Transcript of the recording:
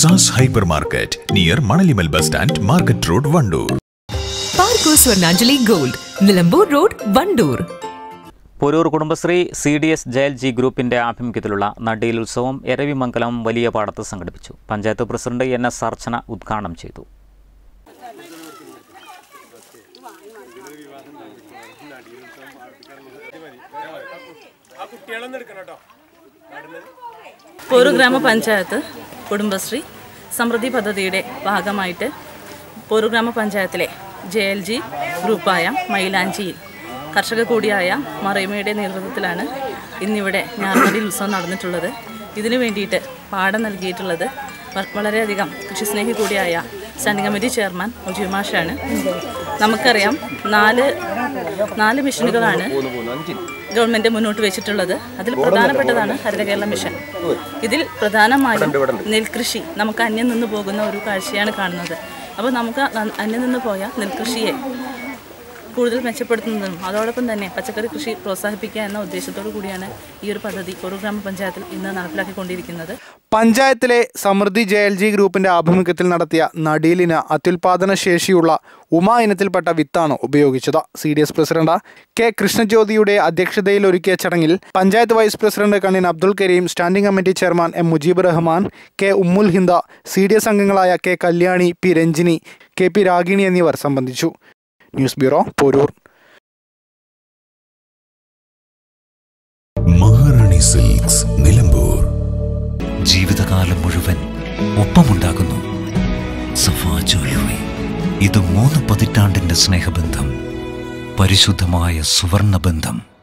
സാസ് hyper market near Manalimal bus stand market road Wandoor പാർക്കോ Swarnanjali gold Nilambur road Wandoor Poroor Kudumbashree C D S J L G ഗ്രൂപ്പിന്റെ ആഭിമുഖ്യത്തിലുള്ള നടിയിൽ ഉത്സവം എരവിമംഗലം വലിയ പാടത്ത് സംഘടിപ്പിച്ചു panchayat president N S Archana ഉദ്ഘാടനം ചെയ്തു പോരൂർ ഗ്രാമപഞ്ചായത്ത് കുടുംബശ്രീ സമൃദ്ധി പദ്ധതിയുടെ ഭാഗമായിട്ട് പോരൂർ ഗ്രാമപഞ്ചായത്തിലെ ജെ എൽ ജി ഗ്രൂപ്പായ മൈലാഞ്ചിയിൽ കർഷക കൂടിയായ മറൈമയുടെ നേതൃത്വത്തിലാണ് ഇന്നിവിടെ ഞാറുനടി ഉത്സവം നടന്നിട്ടുള്ളത് ഇതിനു വേണ്ടിയിട്ട് പാഠം നൽകിയിട്ടുള്ളത് വ- വളരെയധികം കൃഷിസ്നേഹി കൂടിയായ സ്റ്റാൻഡിംഗ് കമ്മിറ്റി ചെയർമാൻ ഒജു മാഷാണ് നമുക്കറിയാം നാല് നാല് മിഷനുകളാണ് ഗവൺമെന്റ് മുന്നോട്ട് വെച്ചിട്ടുള്ളത് അതിൽ പ്രധാനപ്പെട്ടതാണ് ഹരിത കേരള മിഷൻ ഇതിൽ പ്രധാനമായും നെൽകൃഷി നമുക്ക് അന്യം നിന്ന് പോകുന്ന ഒരു കാഴ്ചയാണ് കാണുന്നത് അപ്പോൾ നമുക്ക് ന- അന്യം നിന്ന് പോയ നെൽകൃഷിയെ കൂടുതൽ മെച്ചപ്പെടുത്തുന്നതും അതോടൊപ്പം തന്നെ പച്ചക്കറി കൃഷി പ്രോത്സാഹിപ്പിക്കുക എന്ന ഉദ്ദേശത്തോടു കൂടിയാണ് ഈ ഒരു പദ്ധതി ഒരു ഗ്രാമപഞ്ചായത്തിൽ ഇന്ന് നടപ്പിലാക്കിക്കൊണ്ടിരിക്കുന്നത് പഞ്ചായത്തിലെ സമൃദ്ധി ജെ എൽ ജി ഗ്രൂപ്പിന്റെ ആഭിമുഖ്യത്തിൽ നടത്തിയ നടീലിന് അത്യുൽപാദന ശേഷിയുള്ള ഉമ ഇനത്തിൽപ്പെട്ട വിത്താണ് ഉപയോഗിച്ചത് C D S president K കൃഷ്ണജ്യോതിയുടെ അധ്യക്ഷതയിൽ ഒരുക്കിയ ചടങ്ങിൽ പഞ്ചായത്ത് വൈസ് പ്രസിഡന്റ് കണ്ണിൻ Abdul Kareem standing committee chairman M Mujeeb Rahman K Ummul Hinda C D S അംഗങ്ങളായ K Kalyani P Ranjini K P Ragini എന്നിവർ സംബന്ധിച്ചു news bureau Poroor Maharani silks Nilambur ജീവിതകാലം മുഴുവൻ ഒപ്പമുണ്ടാകുന്നു സഫാ ജ്വല്ലറി ഇത് മൂന്ന് പതിറ്റാണ്ടിന്റെ സ്നേഹബന്ധം പരിശുദ്ധമായ സുവർണ ബന്ധം